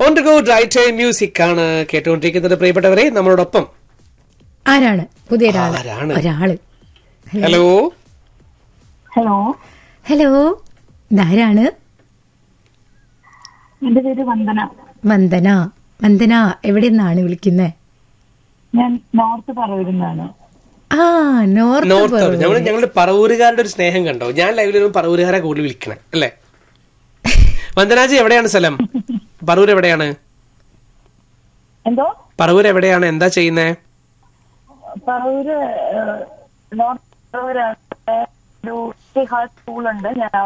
On to go right music ആണ് കേട്ടുകൊണ്ടിരിക്കുന്നത് പ്രിയപ്പെട്ടവരെ നമ്മളോടൊപ്പം ആരാണ് പുതിയ ഒരാള് ആരാണ്? ഒരാള് ഹലോ ഹലോ ഹലോ ഇതാരാണ് എന്റെ പേര് വന്ദന വന്ദന വന്ദന എവിടെ നിന്നാണ് വിളിക്കുന്നത് ഞാൻ നോർത്ത് പറവൂരിന്നാണ് ആ നോർത്ത് നോർത്ത് പറവൂര്. ഞങ്ങൾ ഞങ്ങളുടെ പറവൂരുകാരുടെ ഒരു സ്നേഹം കണ്ടോ ഞാൻ ലൈവിൽ വരുമ്പോൾ പറവൂരുകാരെ കൂടുതൽ വിളിക്കണേ അല്ലേ വന്ദനാജി എവിടെയാണ് സ്ഥലം പറവൂർ എവിടെയാണ് എന്തോ പറവൂർ എവിടെയാണ് എന്താ ചെയ്യുന്നേ പറവൂര് ഏഹ്, നോർത്ത് പറവൂര് ഒരു സ്കൂളുണ്ട് ഞാൻ